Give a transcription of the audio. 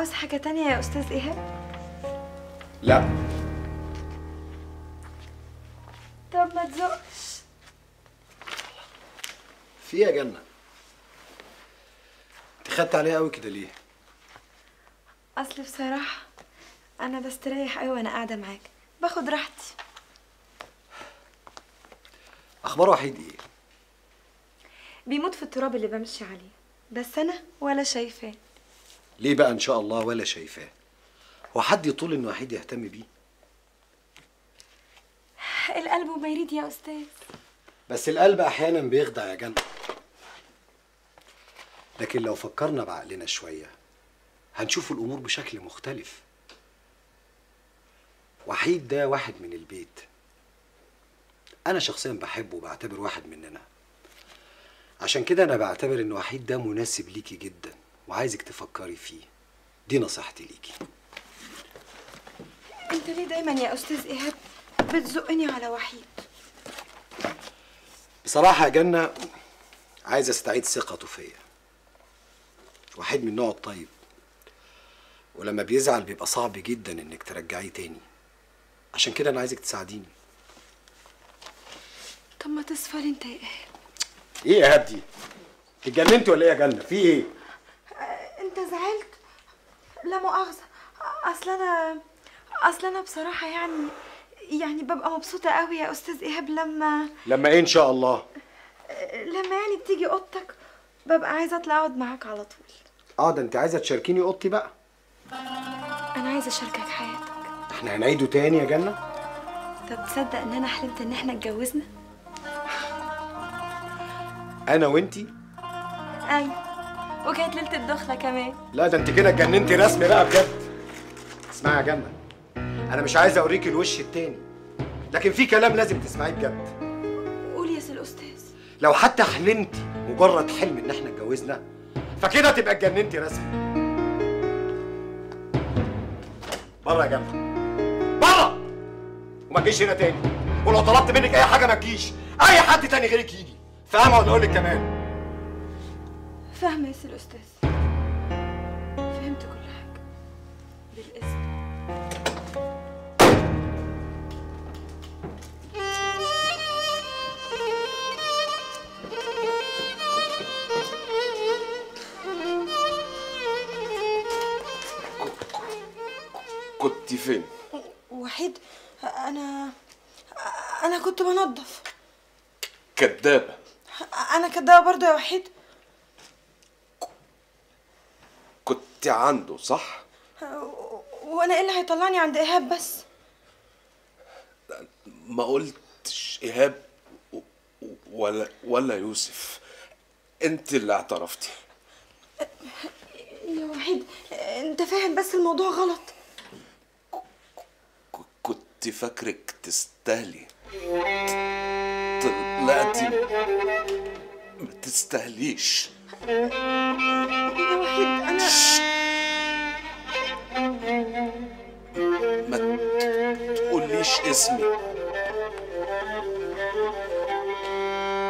عاوز حاجة تانية يا أستاذ إيهاب؟ لا طب ما تزقش في إيه يا جنة انت خدت عليها قوي كده ليه أصل بصراحة أنا بستريح أوي وأنا قاعدة معاك باخد راحتي اخبار وحيد ايه بيموت في التراب اللي بمشي عليه بس أنا ولا شايفاه ليه بقى ان شاء الله ولا شايفاه هو حد يطول ان وحيد يهتم بيه القلب وما يريد يا أستاذ بس القلب احيانا بيخدع يا جنة لكن لو فكرنا بعقلنا شوية هنشوف الامور بشكل مختلف وحيد ده واحد من البيت انا شخصيا بحبه وبعتبر واحد مننا عشان كده انا بعتبر ان وحيد ده مناسب ليكي جدا وعايزك تفكري فيه دي نصيحتي ليكي أنت ليه دايما يا أستاذ إيهاب بتزقني على وحيد بصراحة يا جنة عايز استعيد ثقته فيا وحيد من النوع الطيب ولما بيزعل بيبقى صعب جدا انك ترجعيه تاني عشان كده انا عايزك تساعديني طب ما تصفر أنت يا إيهاب ايه يا هبدي اتجننتي ولا ايه يا جنة في ايه أنت زعلت لا مؤاخذة أصل أنا أصل أنا بصراحة يعني يعني ببقى مبسوطة قوي يا أستاذ إيهاب لما لما ايه ان شاء الله لما يعني بتيجي أوضتك ببقى عايزة أطلع أقعد معاك على طول اه ده انت عايزة تشاركيني اوضتي بقى أنا عايزة أشاركك حياتك احنا هنعيده تاني يا جنة طب تصدق إن أنا حلمت إن إحنا اتجوزنا؟ انا وانتي أيوة وكانت ليلة الدخلة كمان لا ده انت كده اتجننتي رسمي بقى بجد اسمعي يا جنة انا مش عايز اوريكي الوش التاني لكن في كلام لازم تسمعيه بجد قول يا سي الأستاذ لو حتى حلمتي مجرد حلم ان احنا اتجوزنا فكده تبقى اتجننتي رسمي بره يا جنة بره وما تجيش هنا تاني ولو طلبت منك اي حاجه ما تجيش اي حد تاني غيرك يجي فاهمه ولا اقول لك كمان فاهمة يا سي الأستاذ فهمت كل حاجة بالإذن كنت فين؟ وحيد أنا أنا كنت بنظف كدابة أنا كدابة برضه يا وحيد كنت عنده صح؟ وأنا إيه اللي هيطلعني عند إيهاب بس ما قلتش إيهاب و- ولا ولا يوسف انت اللي اعترفتي يا وحيد أنت فاهم بس الموضوع غلط ك- كنت فاكرك تستاهلي طلعتي ما تستاهليش يا وحيد أنا ما تقوليش اسمي